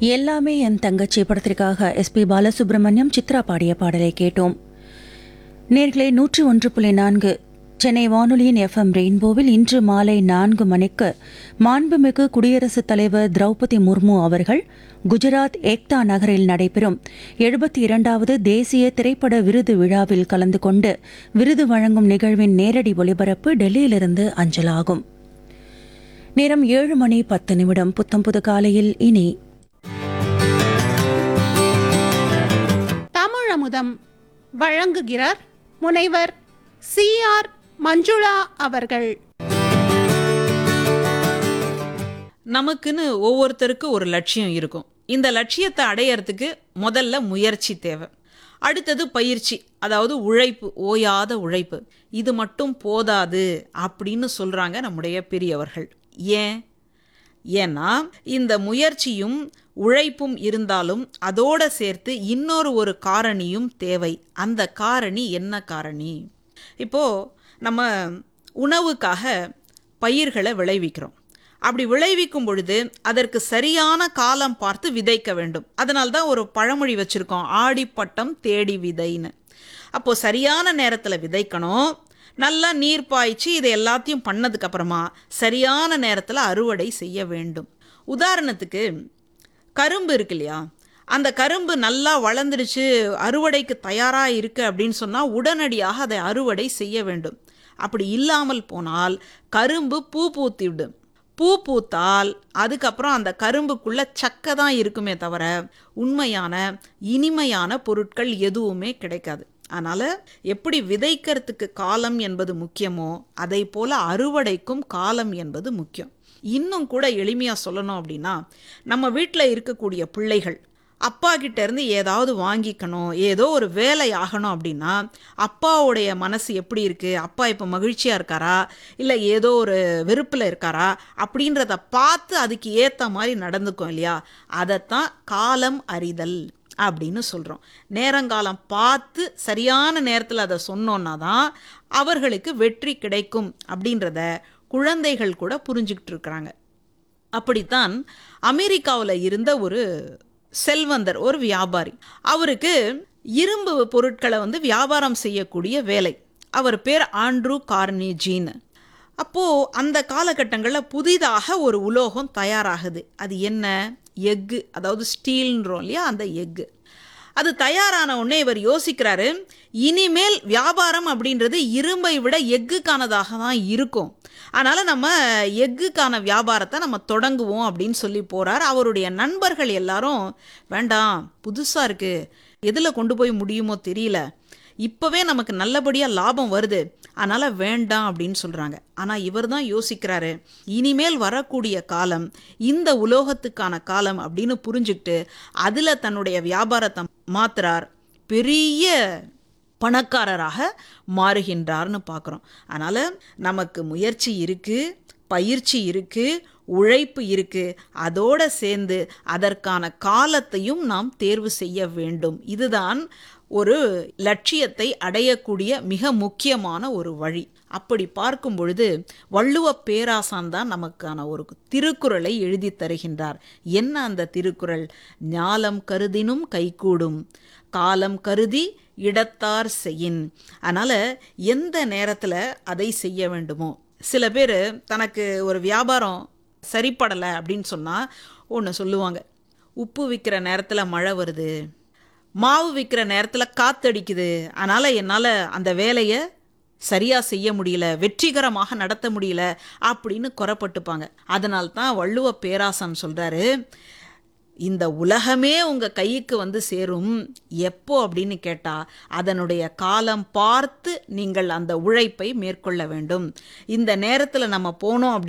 எல்லாமே என் தங்கச்சி படத்திற்காக எஸ்பி பாலசுப்ரமணியம் சித்ரா பாடிய பாடலை கேட்டோம் நேர்களே நூற்றி ஒன்று புள்ளி நான்கு சென்னை வானொலியின் எஃப்எம் ரெயின்போவில் இன்று மாலை நான்கு மணிக்கு மாண்புமிகு குடியரசுத் தலைவர் திரௌபதி முர்மு அவர்கள் குஜராத் ஏக்தா நகரில் நடைபெறும் எழுபத்தி இரண்டாவது தேசிய திரைப்பட விருது விழாவில் கலந்து கொண்டு விருது வழங்கும் நிகழ்வின் நேரடி ஒலிபரப்பு டெல்லியிலிருந்து அஞ்சலாகும் நேரம் ஏழு மணி பத்து நிமிடம் புத்தம்புது காலையில் இனி தமிழமுதம் வழங்குகிறார் முனைவர் சி ஆர் மஞ்சுளா அவர்கள் நமக்குன்னு ஒவ்வொருத்தருக்கு ஒரு லட்சியம் இருக்கும் இந்த லட்சியத்தை அடையறதுக்கு முதல்ல முயற்சி தேவை அடுத்தது பயிற்சி அதாவது உழைப்பு ஓயாத உழைப்பு இது மட்டும் போதாது அப்படின்னு சொல்றாங்க நம்முடைய பெரியவர்கள் ஏன் ஏன்னா இந்த முயற்சியும் உழைப்பும் இருந்தாலும் அதோட சேர்த்து இன்னொரு ஒரு காரணியும் தேவை அந்த காரணி என்ன காரணி இப்போ நம்ம உணவுக்காக பயிர்களை விளைவிக்கிறோம் அப்படி விளைவிக்கும் பொழுது அதற்கு சரியான காலம் பார்த்து விதைக்க வேண்டும் அதனால தான் ஒரு பழமொழி வச்சுருக்கோம் ஆடிப்பட்டம் தேடி விதைன்னு அப்போது சரியான நேரத்தில் விதைக்கணும் நல்லா நீர் பாய்ச்சி இதை எல்லாத்தையும் பண்ணதுக்கு அப்புறமா சரியான நேரத்தில் அறுவடை செய்ய வேண்டும் உதாரணத்துக்கு கரும்பு இருக்கு இல்லையா அந்த கரும்பு நல்லா வளர்ந்துடுச்சு அறுவடைக்கு தயாராக இருக்குது அப்படின்னு சொன்னால் உடனடியாக அதை அறுவடை செய்ய வேண்டும் அப்படி இல்லாமல் போனால் கரும்பு பூ பூத்தி விடும் பூ பூத்தால் அதுக்கப்புறம் அந்த கரும்புக்குள்ள சக்கை தான் இருக்குமே தவிர உண்மையான இனிமையான பொருட்கள் எதுவுமே கிடைக்காது அதனால் எப்படி விதைக்கிறதுக்கு காலம் என்பது முக்கியமோ அதை போல அறுவடைக்கும் காலம் என்பது முக்கியம் இன்னும் கூட எளிமையாக சொல்லணும் அப்படின்னா நம்ம வீட்டில் இருக்கக்கூடிய பிள்ளைகள் அப்பா கிட்ட இருந்து ஏதாவது வாங்கிக்கணும் ஏதோ ஒரு வேலை ஆகணும் அப்படின்னா அப்பாவுடைய மனசு எப்படி இருக்கு அப்பா இப்போ மகிழ்ச்சியா இருக்காரா இல்லை ஏதோ ஒரு வெறுப்பில் இருக்காரா அப்படின்றத பார்த்து அதுக்கு ஏற்ற மாதிரி நடந்துக்கும் இல்லையா அதைத்தான் காலம் அறிதல் அப்படின்னு சொல்கிறோம் நேரங்காலம் பார்த்து சரியான நேரத்தில் அதை சொன்னோன்னா தான் அவர்களுக்கு வெற்றி கிடைக்கும் அப்படின்றத குழந்தைகள் கூட புரிஞ்சுக்கிட்டு இருக்கிறாங்க அப்படித்தான் அமெரிக்காவில் இருந்த ஒரு செல்வந்தர் ஒரு வியாபாரி அவருக்கு இரும்பு பொருட்களை வந்து வியாபாரம் செய்யக்கூடிய வேலை அவர் பேர் ஆண்ட்ரூ கார்னிஜின்னு அப்போது அந்த காலகட்டங்களில் புதிதாக ஒரு உலோகம் தயாராகுது அது என்ன எக்கு அதாவது ஸ்டீல்ன்றோம் இல்லையா அந்த எக்கு அது தயாரான உடனே இவர் யோசிக்கிறாரு இனிமேல் வியாபாரம் அப்படின்றது இரும்பை விட எக்குக்கானதாக தான் இருக்கும் அதனால் நம்ம எக்குக்கான வியாபாரத்தை நம்ம தொடங்குவோம் அப்படின்னு சொல்லி போகிறார் அவருடைய நண்பர்கள் எல்லாரும் வேண்டாம் புதுசாக இருக்குது எதில் கொண்டு போய் முடியுமோ தெரியல இப்போவே நமக்கு நல்லபடியாக லாபம் வருது அதனால் வேண்டாம் அப்படின்னு சொல்கிறாங்க ஆனால் இவர் தான் யோசிக்கிறாரு இனிமேல் வரக்கூடிய காலம் இந்த உலோகத்துக்கான காலம் அப்படின்னு புரிஞ்சுக்கிட்டு அதில் தன்னுடைய வியாபாரத்தை மாத்துறார் பெரிய பணக்காரராக மாறுகின்றார்னு பார்க்குறோம் அதனால் நமக்கு முயற்சி இருக்குது பயிற்சி இருக்குது உழைப்பு இருக்குது அதோடு சேர்ந்து அதற்கான காலத்தையும் நாம் தேர்வு செய்ய வேண்டும் இதுதான் ஒரு லட்சியத்தை அடையக்கூடிய மிக முக்கியமான ஒரு வழி அப்படி பார்க்கும் பொழுது வள்ளுவ பேராசான் தான் நமக்கான ஒரு திருக்குறளை எழுதி தருகின்றார் என்ன அந்த திருக்குறள் ஞாலம் கருதினும் கைகூடும் காலம் கருதி இடத்தார் செய்யின் அதனால் எந்த நேரத்தில் அதை செய்ய வேண்டுமோ சில பேர் தனக்கு ஒரு வியாபாரம் சரிப்படலை அப்படின்னு சொன்னால் ஒன்று சொல்லுவாங்க உப்பு விற்கிற நேரத்தில் மழை வருது மாவு விற்கிற நேரத்தில் காத்தடிக்குது அதனால் என்னால் அந்த வேலையை சரியாக செய்ய முடியல வெற்றிகரமாக நடத்த முடியல அப்படின்னு குறப்பட்டுப்பாங்க அதனால்தான் தான் வள்ளுவ பேராசன் சொல்கிறாரு இந்த உலகமே உங்கள் கைக்கு வந்து சேரும் எப்போ அப்படின்னு கேட்டால் அதனுடைய காலம் பார்த்து நீங்கள் அந்த உழைப்பை மேற்கொள்ள வேண்டும் இந்த நேரத்தில் நம்ம போனோம் அப்படி